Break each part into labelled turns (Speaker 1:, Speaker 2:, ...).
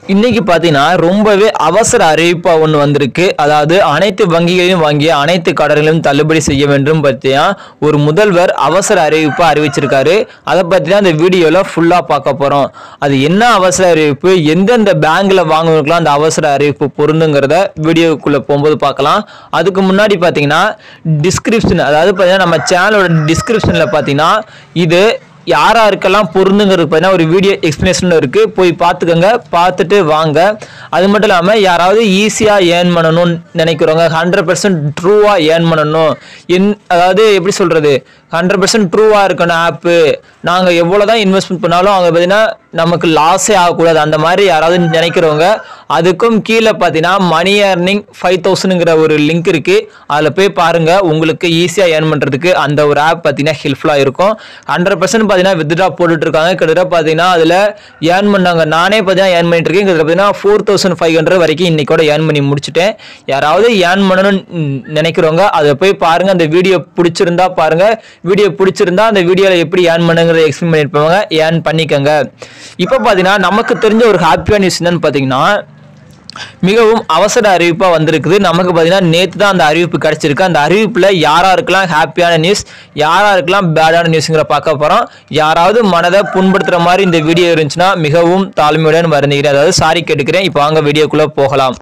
Speaker 1: இன்னைக்கு பார்த்தீங்கன்னா ரொம்பவே அவசர அறிவிப்பா ஒன்று வந்திருக்கு அதாவது அனைத்து வங்கிகளையும் வாங்கிய அனைத்து கடன்களையும் தள்ளுபடி செய்ய வேண்டும் பற்றியா ஒரு முதல்வர் அவசர அறிவிப்பா அறிவிச்சிருக்காரு அதை பற்றி தான் இந்த வீடியோவில் ஃபுல்லாக பார்க்க போகிறோம் அது என்ன அவசர அறிவிப்பு எந்தெந்த பேங்க்ல வாங்குவதுக்கெல்லாம் அந்த அவசர அறிவிப்பு பொருந்துங்கிறத வீடியோக்குள்ளே போகும்போது பார்க்கலாம் அதுக்கு முன்னாடி பார்த்தீங்கன்னா டிஸ்கிரிப்ஷன் அதாவது பார்த்தீங்கன்னா நம்ம சேனலோட டிஸ்கிரிப்ஷனில் பார்த்தீங்கன்னா இது யார் யாருக்கெல்லாம் பொருந்துங்கிறது பார்த்தீங்கன்னா ஒரு வீடியோ எக்ஸ்பிளேஷன் இருக்குது போய் பார்த்துக்கோங்க பார்த்துட்டு வாங்க அது மட்டும் இல்லாமல் யாராவது ஈஸியாக ஏர்ன் பண்ணணும்னு நினைக்கிறவங்க ஹண்ட்ரட் பர்சன்ட் ட்ரூவாக ஏர்ன் பண்ணணும் என் அதாவது எப்படி சொல்கிறது ஹண்ட்ரட் பர்சன்ட் ட்ரூவாக இருக்கணும் ஆப்பு நாங்கள் எவ்வளோ தான் இன்வெஸ்ட்மெண்ட் பண்ணாலும் அவங்க பார்த்தீங்கன்னா நமக்கு லாஸே ஆகக்கூடாது அந்த மாதிரி யாராவது நினைக்கிறவங்க அதுக்கும் கீழே பார்த்தீங்கன்னா மணி ஏர்னிங் ஃபைவ் தௌசண்ட்ங்கிற ஒரு லிங்க் இருக்குது அதில் போய் பாருங்கள் உங்களுக்கு ஈஸியாக ஏர்ன் பண்ணுறதுக்கு அந்த ஒரு ஆப் பார்த்தீங்கன்னா ஹெல்ப்ஃபுல்லாக இருக்கும் ஹண்ட்ரட் பர்சன்ட் பார்த்தீங்கன்னா வித்ட்ரா போட்டுட்டு இருக்காங்க கிட்டத்தட்ட பார்த்தீங்கன்னா அதில் ஏர்ன் பண்ணாங்க நானே பார்த்தீங்கன்னா ஏர்ன் பண்ணிட்டு இருக்கேன் கிட்டத்தட்ட பார்த்தீங்கன்னா ஃபோர் தௌசண்ட் ஃபைவ் ஹண்ட்ரட் வரைக்கும் இன்னைக்கோட ஏர்ன் பண்ணி முடிச்சிட்டேன் யாராவது ஏர்ன் பண்ணணும்னு ம், நினைக்கிறவங்க அதை போய் பாருங்க அந்த வீடியோ பிடிச்சிருந்தா பாருங்க வீடியோ பிடிச்சிருந்தா அந்த வீடியோவில் எப்படி ஏர்ன் பண்ணுங்கிறத எக்ஸ்பிளைன் பண்ணியிருப்பாங்க ஏர்ன் பண்ணிக்கோங்க இப்போ பார்த்தீங்கன்னா நமக்கு தெரிஞ்ச ஒரு ஹாப்பியான நியூஸ் என்னன்னு பார்த்தீங்கன்னா மிகவும் அவசர அறிவிப்பாக வந்திருக்குது நமக்கு பார்த்தீங்கன்னா நேற்று தான் அந்த அறிவிப்பு கிடச்சிருக்கு அந்த அறிவிப்பில் யாராருக்கெல்லாம் ஹாப்பியான நியூஸ் யாராருக்கெல்லாம் பேடான நியூஸுங்கிற பார்க்க போகிறோம் யாராவது மனதை புண்படுத்துகிற மாதிரி இந்த வீடியோ இருந்துச்சுன்னா மிகவும் தாழ்மையுடன் வருந்துகிறேன் அதாவது சாரி கேட்டுக்கிறேன் இப்போ வாங்க வீடியோக்குள்ளே போகலாம்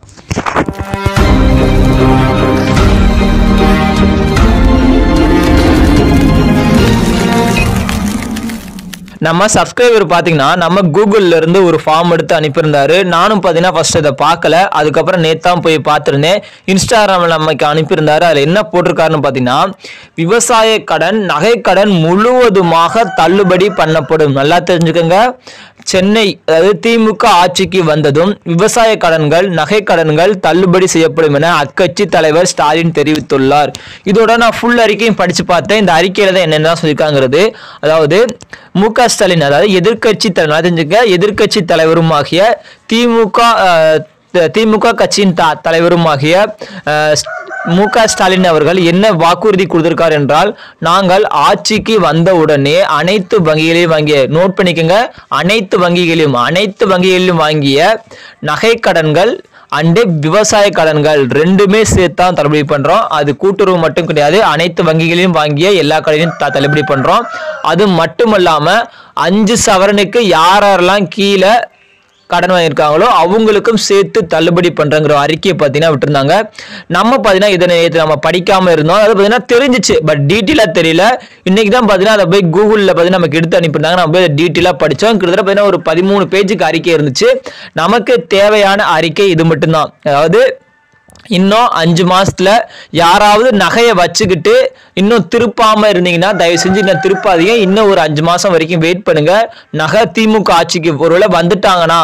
Speaker 1: நம்ம சப்ஸ்கிரைபர் பார்த்தீங்கன்னா நம்ம கூகுள்ல இருந்து ஒரு ஃபார்ம் எடுத்து அனுப்பியிருந்தாரு நானும் பார்த்தீங்கன்னா ஃபர்ஸ்ட் இதை பார்க்கல அதுக்கப்புறம் நேத்து தான் போய் பார்த்துருந்தேன் இன்ஸ்டாகிராமில் நமக்கு அனுப்பியிருந்தாரு அதில் என்ன போட்டிருக்காருன்னு பார்த்தீங்கன்னா விவசாய கடன் நகை கடன் முழுவதுமாக தள்ளுபடி பண்ணப்படும் நல்லா தெரிஞ்சுக்கோங்க சென்னை அதாவது திமுக ஆட்சிக்கு வந்ததும் விவசாய கடன்கள் நகை கடன்கள் தள்ளுபடி செய்யப்படும் என அக்கட்சி தலைவர் ஸ்டாலின் தெரிவித்துள்ளார் இதோட நான் ஃபுல் அறிக்கையும் படிச்சு பார்த்தேன் இந்த அறிக்கையில தான் என்னென்ன சொல்லியிருக்காங்கிறது அதாவது மு க ஸ்டாலின் அதாவது எதிர்க்கட்சி தலைவர் தெரிஞ்சுக்க எதிர்க்கட்சி தலைவரும் ஆகிய திமுக அஹ், த- திமுக கட்சியின் த தலைவருமாகிய அஹ், ஸ்- மு க ஸ்டாலின் அவர்கள் என்ன வாக்குறுதி கொடுத்திருக்கார் என்றால் நாங்கள் ஆட்சிக்கு வந்த உடனே அனைத்து வங்கிகளையும் வாங்கிய நோட் பண்ணிக்கோங்க அனைத்து வங்கிகளையும் அனைத்து வங்கிகளிலும் வாங்கிய நகை கடன்கள் அண்டு விவசாய கடன்கள் ரெண்டுமே சேர்த்து தான் தள்ளுபடி பண்றோம் அது கூட்டுறவு மட்டும் கிடையாது அனைத்து வங்கிகளையும் வாங்கிய எல்லா கடையிலும் த- தள்ளுபடி பண்றோம் அது மட்டுமல்லாம அஞ்சு சவரனுக்கு யார் யாரெல்லாம் கீழே கடன் வாங்கியிருக்காங்களோ அவங்களுக்கும் சேர்த்து தள்ளுபடி பண்றங்கிற அறிக்கையை பார்த்தீங்கன்னா விட்டுருந்தாங்க நம்ம பார்த்தீங்கன்னா இதை நேற்று நம்ம படிக்காம இருந்தோம் அது பார்த்தீங்கன்னா தெரிஞ்சிச்சு பட் டீட்டெயிலாக தெரியல இன்னைக்கு தான் பார்த்தீங்கன்னா அதை போய் கூகுளில் பார்த்தீங்கன்னா நமக்கு எடுத்து அனுப்பியிருந்தாங்க நம்ம போய் டீட்டெயிலாக படித்தோம் கிட்டத்தட்ட பார்த்தீங்கன்னா ஒரு பதிமூணு பேஜுக்கு அறிக்கை இருந்துச்சு நமக்கு தேவையான அறிக்கை இது மட்டும்தான் அதாவது இன்னும் அஞ்சு மாசத்துல யாராவது நகையை வச்சுக்கிட்டு இன்னும் திருப்பாம இருந்தீங்கன்னா தயவு செஞ்சு இன்னும் திருப்பாதீங்க இன்னும் ஒரு அஞ்சு மாசம் வரைக்கும் வெயிட் பண்ணுங்க நகை திமுக ஆட்சிக்கு ஒருவேளை வந்துட்டாங்கன்னா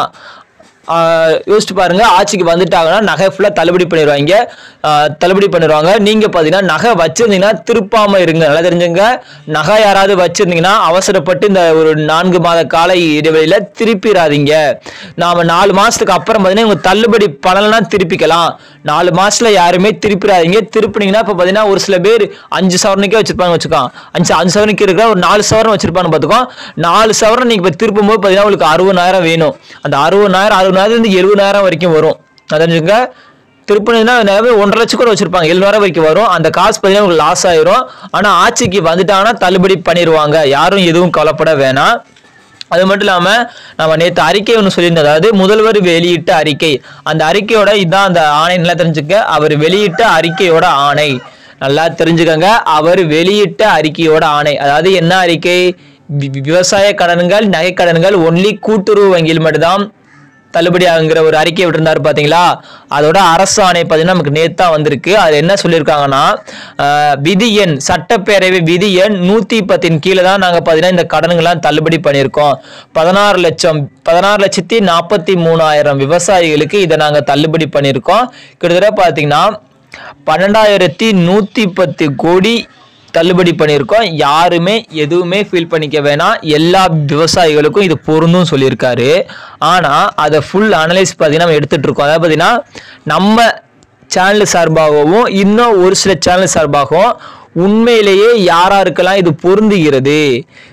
Speaker 1: ஆஹ், யோசிச்சு பாருங்க ஆட்சிக்கு வந்துட்டாங்கன்னா நகை ஃபுல்லாக தள்ளுபடி பண்ணிடுவாங்க ஆஹ், தள்ளுபடி பண்ணிடுவாங்க நீங்க பார்த்தீங்கன்னா நகை வச்சிருந்தீங்கன்னா திருப்பாம இருங்க நல்லா தெரிஞ்சுங்க நகை யாராவது வச்சிருந்தீங்கன்னா அவசரப்பட்டு இந்த ஒரு நான்கு மாத கால இடைவெளியில திருப்பிடாதீங்க நாம நாலு மாசத்துக்கு அப்புறம் பார்த்தீங்கன்னா உங்க தள்ளுபடி பலன்லாம் திருப்பிக்கலாம் நாலு மாசத்துல யாருமே திருப்பிடாதீங்க திருப்பினீங்கன்னா இப்போ பார்த்தீங்கன்னா ஒரு சில பேர் அஞ்சு சவரனுக்கே வச்சிருப்பாங்க வச்சுக்கோ அஞ்சு அஞ்சு சவரனுக்கு இருக்கிற ஒரு நாலு சவரன் வச்சிருப்பாங்க பார்த்துக்கோ நாலு சவரன் நீங்க இப்போ திருப்பும் போது பார்த்தீங்கன்னா உங்களுக்கு அறுபதாயிரம் வேணும் அந்த அறுபதாயிரம் அறுபதாயிரத்துலேருந்து எழுபதாயிரம் வரைக்கும் வரும் அதை தெரிஞ்சுங்க திருப்பணினா நிறைய பேர் ஒன்றரை லட்சம் கூட வச்சிருப்பாங்க எழுநூறு வரைக்கும் வரும் அந்த காசு பார்த்தீங்கன்னா உங்களுக்கு லாஸ் ஆயிரும் ஆனால் ஆட்சிக்கு வந்துட்டாங்கன்னா தள்ளுபடி பண்ணிடுவாங்க யாரும் எதுவும் கவலைப்பட வேணாம் அது மட்டும் இல்லாமல் நம்ம நேற்று அறிக்கை ஒன்று சொல்லியிருந்தோம் அதாவது முதல்வர் வெளியிட்ட அறிக்கை அந்த அறிக்கையோட இதுதான் அந்த ஆணை நல்லா தெரிஞ்சுக்க அவர் வெளியிட்ட அறிக்கையோட ஆணை நல்லா தெரிஞ்சுக்கங்க அவர் வெளியிட்ட அறிக்கையோட ஆணை அதாவது என்ன அறிக்கை வி- வி- விவசாய கடன்கள் நகை கடன்கள் ஒன்லி கூட்டுறவு வங்கியில் மட்டும்தான் தள்ளுபடி ஆகுங்கிற ஒரு அறிக்கை விட்டிருந்தாரு பாத்தீங்களா அதோட அரசு ஆணை பார்த்தீங்கன்னா நமக்கு நேத்தா வந்திருக்கு அது என்ன சொல்லியிருக்காங்கன்னா ஆஹ், விதி எண் சட்டப்பேரவை விதி எண் நூத்தி பத்தின் கீழே தான் நாங்க பார்த்தீங்கன்னா இந்த கடன்கள்லாம் தள்ளுபடி பண்ணியிருக்கோம் பதினாறு லட்சம் பதினாறு லட்சத்தி நாற்பத்தி மூணாயிரம் விவசாயிகளுக்கு இதை நாங்க தள்ளுபடி பண்ணியிருக்கோம் கிட்டத்தட்ட பார்த்தீங்கன்னா பன்னெண்டாயிரத்தி நூத்தி பத்து கோடி தள்ளுபடி பண்ணியிருக்கோம் யாருமே எதுவுமே ஃபீல் பண்ணிக்க வேணாம் எல்லா விவசாயிகளுக்கும் இது பொருந்தும் சொல்லியிருக்காரு ஆனால் அதை ஃபுல் அனலைஸ் பார்த்தீங்கன்னா நம்ம எடுத்துட்டு இருக்கோம் அதாவது பார்த்தீங்கன்னா நம்ம சேனல் சார்பாகவும் இன்னும் ஒரு சில சேனல் சார்பாகவும் உண்மையிலேயே யாராருக்கெல்லாம் இது பொருந்துகிறது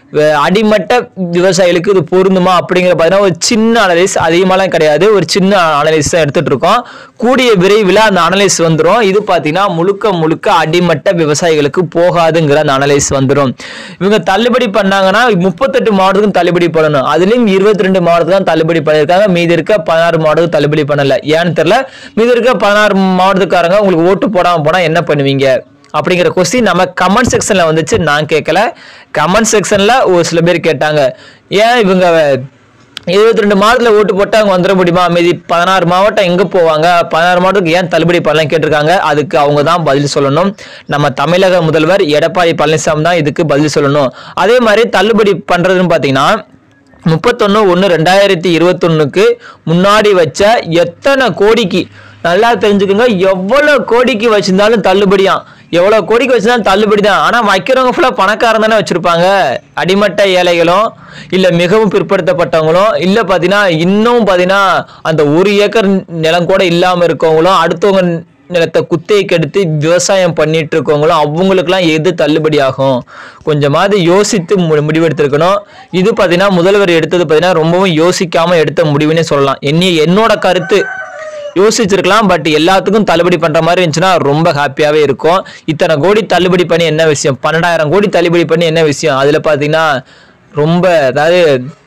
Speaker 1: வே- அடிமட்ட விவசாயிகளுக்கு இது பொருந்துமா அப்படிங்கிற பார்த்தீங்கன்னா ஒரு சின்ன அனலைஸ் அதிகமாலாம் கிடையாது ஒரு சின்ன அனலைஸ் தான் எடுத்துட்டு இருக்கோம் கூடிய விரைவில் அந்த அனலைஸ் வந்துடும் இது பார்த்தீங்கன்னா முழுக்க முழுக்க அடிமட்ட விவசாயிகளுக்கு போகாதுங்கிற அந்த அனலைஸ் வந்துடும் இவங்க தள்ளுபடி பண்ணாங்கன்னா முப்பத்தெட்டு மாவட்டத்துக்கும் தள்ளுபடி பண்ணணும் அதுலயும் இருபத்தி ரெண்டு மாவட்டத்துக்கு தான் தள்ளுபடி பண்ணியிருக்காங்க மீதி இருக்க பதினாறு மாவட்டத்துக்கு தள்ளுபடி பண்ணல ஏன்னு தெரியல மீதி இருக்க பதினாறு மாவட்டத்துக்காரங்க உங்களுக்கு ஓட்டு போடாம போனா என்ன பண்ணுவீங்க அப்படிங்கிற கொஸ்டின் நம்ம கமெண்ட் செக்ஷன்ல வந்துச்சு நான் கேட்கல கமெண்ட் செக்ஷன்ல ஒரு சில பேர் கேட்டாங்க ஏன் இவங்க இருபத்தி ரெண்டு மாவட்டத்தில் ஓட்டு போட்டு அவங்க வந்துட முடியுமா மீதி பதினாறு மாவட்டம் எங்கே போவாங்க பதினாறு மாவட்டத்துக்கு ஏன் தள்ளுபடி பண்ணலாம் கேட்டிருக்காங்க அதுக்கு அவங்க தான் பதில் சொல்லணும் நம்ம தமிழக முதல்வர் எடப்பாடி பழனிசாமி தான் இதுக்கு பதில் சொல்லணும் அதே மாதிரி தள்ளுபடி பண்ணுறதுன்னு பார்த்தீங்கன்னா முப்பத்தொன்று ஒன்று ரெண்டாயிரத்தி இருபத்தொன்னுக்கு முன்னாடி வச்ச எத்தனை கோடிக்கு நல்லா தெரிஞ்சுக்கோங்க எவ்வளோ கோடிக்கு வச்சிருந்தாலும் தள்ளுபடியாம் எவ்வளோ கோடிக்கு வச்சிருந்தாலும் தள்ளுபடி தான் ஆனால் வைக்கிறவங்க ஃபுல்லாக பணக்காரன் தானே வச்சுருப்பாங்க அடிமட்ட ஏழைகளும் இல்லை மிகவும் பிற்படுத்தப்பட்டவங்களும் இல்லை பார்த்தீங்கன்னா இன்னும் பார்த்தீங்கன்னா அந்த ஒரு ஏக்கர் நிலம் கூட இல்லாமல் இருக்கவங்களும் அடுத்தவங்க நிலத்தை குத்தகைக்கு எடுத்து விவசாயம் பண்ணிட்டு இருக்கவங்களும் அவங்களுக்குலாம் எது தள்ளுபடி ஆகும் கொஞ்சமாவது யோசித்து மு- முடிவெடுத்திருக்கணும் இது பார்த்தீங்கன்னா முதல்வர் எடுத்தது பார்த்தீங்கன்னா ரொம்பவும் யோசிக்காம எடுத்த முடிவுன்னே சொல்லலாம் என்னி என்னோட கருத்து யோசிச்சிருக்கலாம் பட் எல்லாத்துக்கும் தள்ளுபடி பண்ற மாதிரி இருந்துச்சுன்னா ரொம்ப ஹாப்பியாவே இருக்கும் இத்தனை கோடி தள்ளுபடி பண்ணி என்ன விஷயம் பன்னெண்டாயிரம் கோடி தள்ளுபடி பண்ணி என்ன விஷயம் அதுல பாத்தீங்கன்னா ரொம்ப அதாவது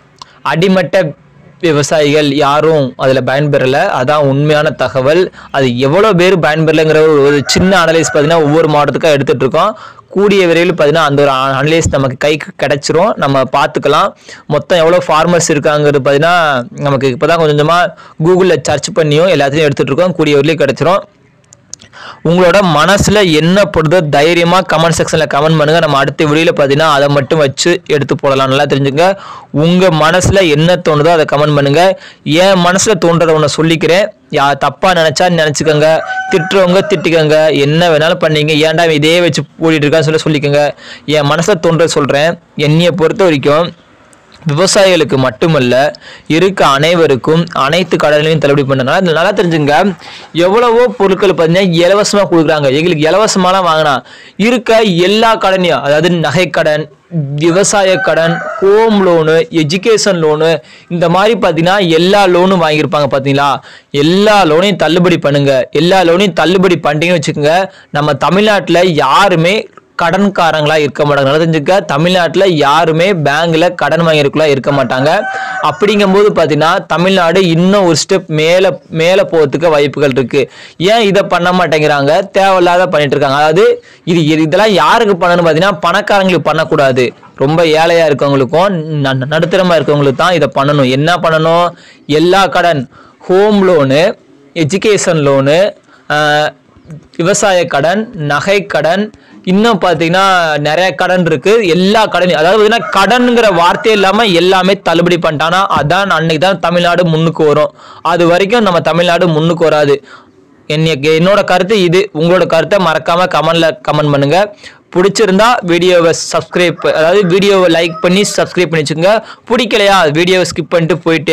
Speaker 1: அடிமட்ட விவசாயிகள் யாரும் அதில் பயன்பெறல அதான் உண்மையான தகவல் அது எவ்வளோ பேர் பயன்பெறலைங்கிற ஒரு ஒரு சின்ன அனலைஸ் பார்த்தீங்கன்னா ஒவ்வொரு மாவட்டத்துக்கும் எடுத்துட்டு இருக்கோம் கூடிய விரைவில் பார்த்தீங்கன்னா அந்த ஒரு அனலைஸ் நமக்கு கைக்கு கிடைச்சிரும் நம்ம பார்த்துக்கலாம் மொத்தம் எவ்வளோ ஃபார்மர்ஸ் இருக்காங்கிறது பார்த்தீங்கன்னா நமக்கு இப்போ தான் கொஞ்சம் கொஞ்சமாக கூகுளில் சர்ச் பண்ணியும் எல்லாத்தையும் எடுத்துட்டு இருக்கோம் கூடிய விரைவில் கிடைச்சிரும் உங்களோட மனசுல என்ன படுதோ தைரியமா கமெண்ட் செக்ஷன்ல கமெண்ட் பண்ணுங்க நம்ம அடுத்த வீடியோல பார்த்தீங்கன்னா அதை மட்டும் வச்சு எடுத்து போடலாம் நல்லா தெரிஞ்சுங்க உங்க மனசுல என்ன தோணுதோ அதை கமெண்ட் பண்ணுங்க என் மனசுல தோன்றதை ஒன்று சொல்லிக்கிறேன் யா தப்பா நினைச்சா நினைச்சுக்கோங்க திட்டுறவங்க திட்டிக்கோங்க என்ன வேணாலும் பண்ணீங்க ஏன்டா இவன் இதே வச்சு ஓடிட்டு இருக்கான்னு சொல்லி சொல்லிக்கோங்க என் மனசுல தோன்றதை சொல்றேன் என்னைய பொறுத்த வரைக்கும் விவசாயிகளுக்கு மட்டுமல்ல இருக்க அனைவருக்கும் அனைத்து கடன்களையும் தள்ளுபடி பண்ணனால இதுல நல்லா தெரிஞ்சுங்க எவ்வளவோ பொருட்கள் பார்த்தீங்கன்னா இலவசமாக கொடுக்குறாங்க எங்களுக்கு இலவசமாலாம் வாங்கினா இருக்க எல்லா கடனையும் அதாவது நகைக்கடன் விவசாய கடன் ஹோம் லோனு எஜுகேஷன் லோனு இந்த மாதிரி பார்த்தீங்கன்னா எல்லா லோனும் வாங்கியிருப்பாங்க பார்த்தீங்களா எல்லா லோனையும் தள்ளுபடி பண்ணுங்க எல்லா லோனையும் தள்ளுபடி பண்ணிட்டீங்கன்னு வச்சுக்கோங்க நம்ம தமிழ்நாட்டில் யாருமே கடன்காரங்களா இருக்க மாட்டாங்க நல்லா தெரிஞ்சுக்க தமிழ்நாட்டில் யாருமே பேங்க்ல கடன் வாங்கியிருக்கலாம் இருக்க மாட்டாங்க அப்படிங்கும்போது பார்த்தீங்கன்னா தமிழ்நாடு இன்னும் ஒரு ஸ்டெப் மேலே மேலே போகிறதுக்கு வாய்ப்புகள் இருக்கு ஏன் இதை பண்ண மாட்டேங்கிறாங்க தேவையில்லாத பண்ணிட்டு இருக்காங்க அதாவது இது இது- இதெல்லாம் யாருக்கு பண்ணணும்னு பார்த்தீங்கன்னா பணக்காரங்களுக்கு பண்ணக்கூடாது ரொம்ப ஏழையா இருக்கவங்களுக்கும் ந- ந- நடுத்தரமா இருக்கவங்களுக்கு தான் இதை பண்ணணும் என்ன பண்ணணும் எல்லா கடன் ஹோம் லோனு எஜுகேஷன் லோனு விவசாய கடன் நகை கடன் இன்னும் பார்த்தீங்கன்னா நிறைய கடன் இருக்கு எல்லா கடன் அதாவது பார்த்தீங்கன்னா கடன்ங்கிற வார்த்தையே இல்லாமல் எல்லாமே தள்ளுபடி பண்ணிட்டானா அதான் அன்னைக்கு தான் தமிழ்நாடு முன்னுக்கு வரும் அது வரைக்கும் நம்ம தமிழ்நாடு முன்னுக்கு வராது என்னைய என்னோட கருத்து இது உங்களோட கருத்தை மறக்காம கமெண்ட்ல கமெண்ட் பண்ணுங்க பிடிச்சிருந்தா வீடியோவை சப்ஸ்கிரைப் அதாவது வீடியோவை லைக் பண்ணி சப்ஸ்கிரைப் பண்ணி வச்சுக்கோங்க பிடிக்கலையா வீடியோவை ஸ்கிப் பண்ணிட்டு போயிட்டு